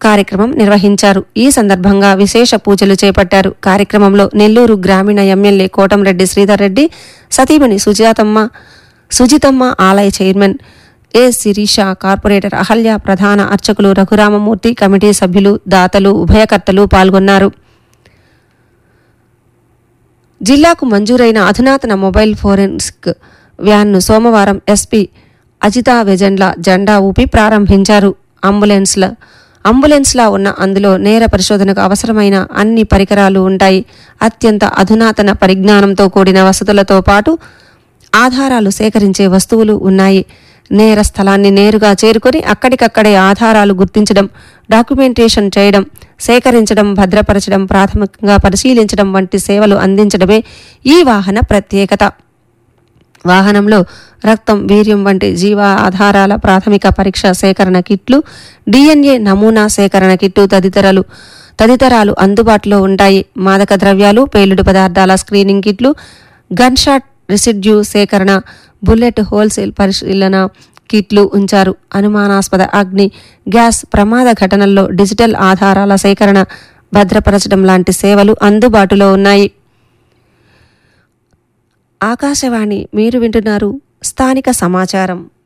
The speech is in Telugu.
కార్యక్రమం నిర్వహించారు ఈ సందర్భంగా విశేష పూజలు చేపట్టారు కార్యక్రమంలో నెల్లూరు గ్రామీణ ఎమ్మెల్యే కోటంరెడ్డి శ్రీధర్ రెడ్డి సతీమణి సుజాతమ్మ సుజితమ్మ ఆలయ chairman A Sireesha corporator Ahalya ప్రధాన అర్చకులు రఘురామమూర్తి కమిటీ సభ్యులు దాతలు ఉభయకర్తలు పాల్గొన్నారు జిల్లాకు మంజూరైన అధునాతన మొబైల్ ఫోరెన్సిక్ వ్యాన్ను సోమవారం ఎస్పీ అజితా వెజెండ్ల జెండా ఊపి ప్రారంభించారు అంబులెన్స్ల అంబులెన్స్లా ఉన్న అందులో నేర పరిశోధనకు అవసరమైన అన్ని పరికరాలు ఉంటాయి అత్యంత అధునాతన పరిజ్ఞానంతో కూడిన వసతులతో పాటు ఆధారాలు సేకరించే వస్తువులు ఉన్నాయి నేర స్థలాన్ని నేరుగా చేరుకొని అక్కడికక్కడే ఆధారాలు గుర్తించడం డాక్యుమెంటేషన్ చేయడం సేకరించడం భద్రపరచడం ప్రాథమికంగా పరిశీలించడం వంటి సేవలు అందించడమే ఈ వాహన ప్రత్యేకత వాహనంలో రక్తం వీర్యం వంటి జీవ ఆధారాల ప్రాథమిక పరీక్ష సేకరణ కిట్లు డిఎన్ఏ నమూనా సేకరణ కిట్టు తదితరాలు తదితరాలు అందుబాటులో ఉంటాయి మాదక ద్రవ్యాలు పేలుడు పదార్థాల స్క్రీనింగ్ కిట్లు గన్ షాట్ రిసిడ్యూ సేకరణ బుల్లెట్ హోల్సేల్ పరిశీలన కిట్లు ఉంచారు అనుమానాస్పద అగ్ని గ్యాస్ ప్రమాద ఘటనల్లో డిజిటల్ ఆధారాల సేకరణ భద్రపరచడం లాంటి సేవలు అందుబాటులో ఉన్నాయి ఆకాశవాణి మీరు వింటున్నారు స్థానిక సమాచారం